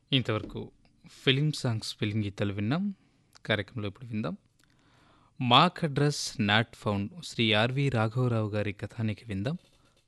ఇంతవరకు film songs film గీతాలు విన్నాం కార్యక్రమంలో ఇప్పుడు విందాం MAC address not found Shri R V రాఘవరావు గారి కథానికి విందాం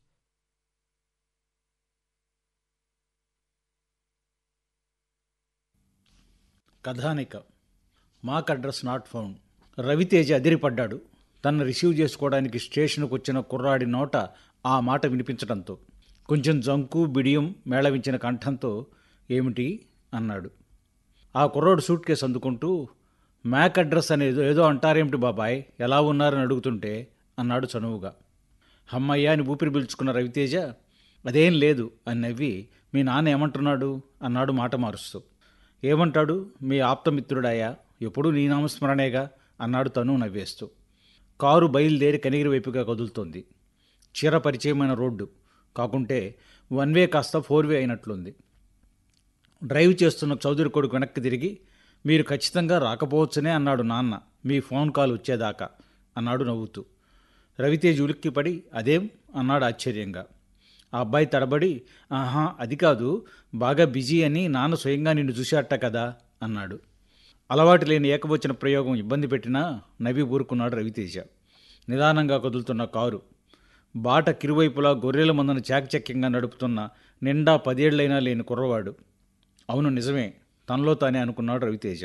కథానిక MAC address not found Raviteja అదిరిపడ్డాడు తను రిసీవ్ చేసుకోవడానికి స్టేషన్కు వచ్చిన కుర్రాడి నోట ఆ మాట వినిపించడంతో కొంచెం జంకు బిడియం మేళవించిన కంఠంతో ఏమిటి అన్నాడు ఆ కుర్రాడు సూట్ కేసు అందుకుంటూ మ్యాక్ అడ్రస్ అనేది ఏదో అంటారేమిటి బాబాయ్ ఎలా ఉన్నారని అడుగుతుంటే అన్నాడు చనువుగా అమ్మయ్య అని ఊపిరి పీల్చుకున్న రవితేజ అదేం లేదు అని నవ్వి మీ నాన్న ఏమంటున్నాడు అన్నాడు మాట మారుస్తూ ఏమంటాడు మీ ఆప్తమిత్రుడాయా ఎప్పుడూ నీ నామస్మరణేగా అన్నాడు తను నవ్వేస్తూ కారు బయలుదేరి కనిగిరి వైపుగా కదులుతోంది చీర పరిచయమైన రోడ్డు కాకుంటే వన్ వే కాస్త ఫోర్ వే అయినట్లుంది డ్రైవ్ చేస్తున్న చౌదరి కొడుకు వెనక్కి తిరిగి మీరు ఖచ్చితంగా రాకపోవచ్చునే అన్నాడు నాన్న మీ ఫోన్ కాల్ వచ్చేదాకా అన్నాడు నవ్వుతూ రవితేజ్ ఉలిక్కిపడి అదేం అన్నాడు ఆశ్చర్యంగా ఆ అబ్బాయి తడబడి ఆహా అది కాదు బాగా బిజీ అని నాన్న స్వయంగా నిన్ను చూశాట కదా అన్నాడు అలవాటు లేని ఏకవచన ప్రయోగం ఇబ్బంది పెట్టినా నవ్వి ఊరుకున్నాడు రవితేజ నిదానంగా కదులుతున్న కారు బాట కిరువైపులా గొర్రెల మందను చాకచక్యంగా నడుపుతున్న నిండా పదేళ్లైనా లేని కుర్రవాడు అవును నిజమే తనలో తానే అనుకున్నాడు రవితేజ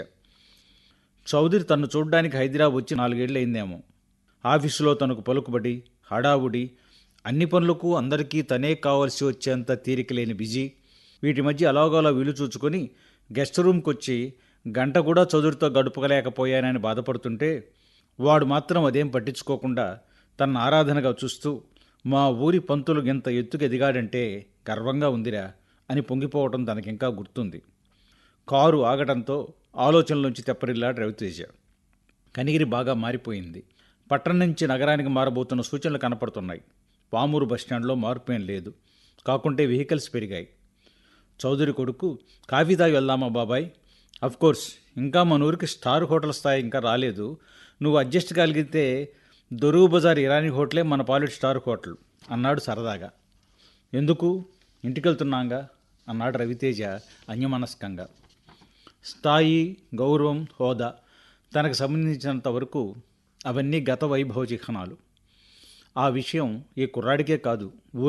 చౌదరి తన్ను చూడ్డానికి హైదరాబాద్ వచ్చి నాలుగేళ్ళు అయిందేమో ఆఫీసులో తనకు పలుకుబడి హడావుడి అన్ని పనులకు అందరికీ తనే కావలసి వచ్చేంత తీరిక లేని బిజీ వీటి మధ్య అలాగోలా వీలు చూచుకొని గెస్ట్ రూమ్కి వచ్చి గంట కూడా చదువురితో గడుపుకోలేకపోయానని బాధపడుతుంటే వాడు మాత్రం అదేం పట్టించుకోకుండా తన ఆరాధనగా చూస్తూ మా ఊరి పంతులు ఇంత ఎత్తుకు ఎదిగాడంటే గర్వంగా ఉందిరా అని పొంగిపోవటం తనకింకా గుర్తుంది కారు ఆగటంతో ఆలోచనలోంచి తెప్పరిల్లాడు రవితేజ కనిగిరి బాగా మారిపోయింది పట్టణం నుంచి నగరానికి మారబోతున్న సూచనలు కనపడుతున్నాయి పామూరు బస్టాండ్లో మార్పు ఏం లేదు కాకుంటే వెహికల్స్ పెరిగాయి చౌదరి కొడుకు కాఫీ తాగి వెళ్దామా బాబాయ్ కోర్స్ ఇంకా మన ఊరికి స్టార్ హోటల్ స్థాయి ఇంకా రాలేదు నువ్వు అడ్జస్ట్ కలిగితే దొరువు బజార్ ఇరానీ హోటలే మన పాలిట్ స్టార్ హోటల్ అన్నాడు సరదాగా ఎందుకు ఇంటికెళ్తున్నాంగా అన్నాడు రవితేజ అన్యమనస్కంగా స్థాయి గౌరవం హోదా తనకు సంబంధించినంత వరకు అవన్నీ గత వైభవ చిహ్నాలు ఆ విషయం ఈ కుర్రాడికే కాదు